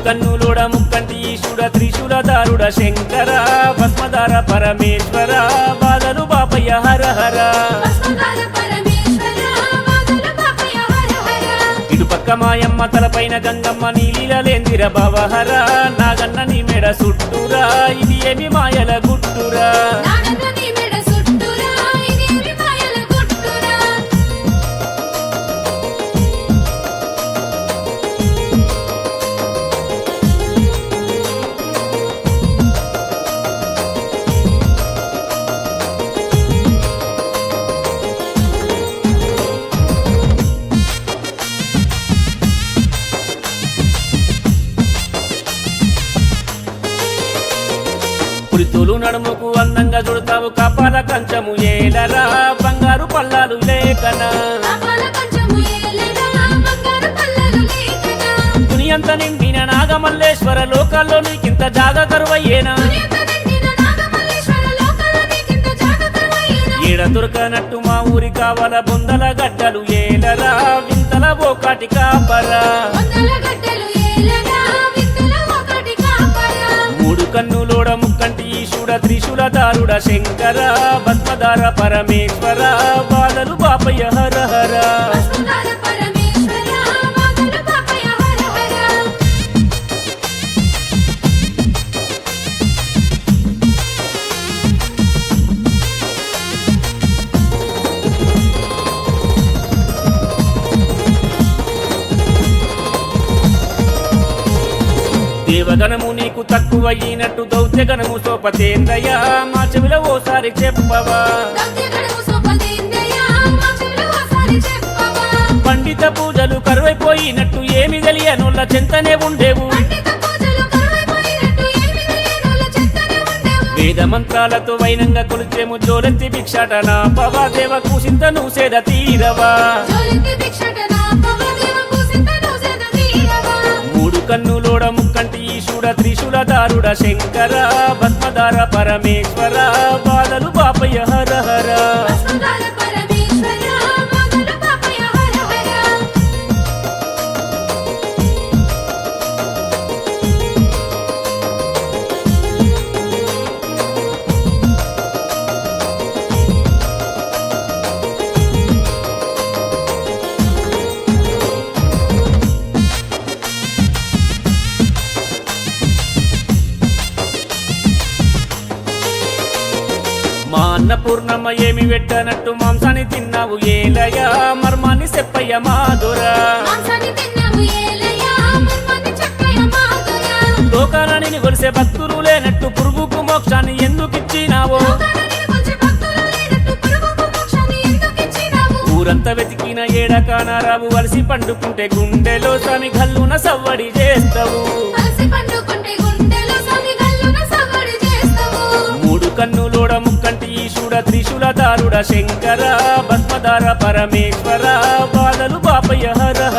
కన్నులోడ ముక్కంటి ఈశుడ త్రిశూల దారుడ శంకర భస్మధార పరమేశ్వర బాధలు బాపయ్య హర హర భస్మధార పరమేశ్వర వాదల పాపయ హర హర ఇటుపక్క మాయమ్మ తలపైన గంగమ్మ నీలీలలేందిర భవహర నాగన్న నీ మెడ సుట్టురా ఇది ఏమి మాయల గుట్టురా నాగన్న నీ మెడ సుట్టురా ఇదేమి మాయల గుట్టురా పులితోలు నడుముకు అందంగా చుడతావు కపాల కంచము ఏలరా బంగారు పల్లాలు లేకనా పాపాల పంచము ఏలరా బంగారు పల్లలు లేకనా దునియంత నిండిన నాగమల్లేశ్వర లోకాల్లో నీకింత జాగ కరువయ్యేనా పునీత నిండిన నాగమల్లేశ్వర లోకాల నీకింత జాగకరమయ్యేనా ఈడ దొరకనట్టు మా ఊరి కావాల బొందల గడ్డలు ఏలరా వింతల ఓకాటి కాపరా వందల గడ్డలు ఏలరా వింతల ఒకటి కాపరా మూడు కన్నులోడ ముక్కంటి ఈశుడ త్రిశూల దారుడ శంకర భస్మధార పరమేశ్వర బాధలు బాపయ్య హర హర భస్మధార పరమేశ్వర వాదల పాపయ హర హర దేవగణము నీకు తక్కువయ్యినట్టు దౌత్యగణము సోపతేందయ్య మా చెవిలో ఓసారి చెప్పవా దౌత్యగణము సోపదేందయ్య మా చెవిలో ఒకసారి చెప్పవా పండిత పూజలు కరువైపోయినట్టు ఏమి తెలియనుల్ల చెంతనే ఉండేవు పండిత పూజలు కరువైపోయినట్టు ఏమి తెలియనోళ్ళ చెత్తనే ఉండేవు వేద మంత్రాలతో వైనంగా కొలిచేము జోలెత్తి భిక్షాటన పవా దేవ కూసింతను సేద తీరవా జోలింది భిక్షటన పవదేవ కుసింతను సేద తీరవా మూడు కన్నులోడ ముక్కంటి ఈశుడ త్రిశూల దారుడ శంకర భస్మధార పరమేశ్వర బాధలు బాపయ్య హర హర భస్మధార పరమేశ్వర వాదల పాపయ హర హర మా అన్నపూర్ణమ్మ ఏమి పెట్టనట్టు మాంసాన్ని తిన్నావు ఏలయ మర్మాన్ని చెప్పయ్య మాధురా మాంసాన్ని తిన్నావు ఏలయ్య మర్మాన్ని చెప్పయ్య మాధుర లోకాలని కొలిసే భక్తులు లేనట్టు పురుగుకు మోక్షాన్ని ఎందుకు ఇచ్చినావో లోకాలని కొలిచే భక్తులు లేనట్టు పురుగుకు మోక్షాన్ని ఎందుకు ఇచ్చినావు ఊరంతా వెతికిన ఏడకానారావు వలసి పండుకుంటే గుండెలో స్వామి గల్లున సవ్వడి చేస్తావు అలసి పండుకుంటే గుండెలో సమి గల్లున సవ్వడి చేస్తావు మూడు కన్నులోడ ముక్కంటి ఈశుడ త్రిశూల దారుడ శంకర భస్మధార పరమేశ్వర బాధలు బాపయ్య హర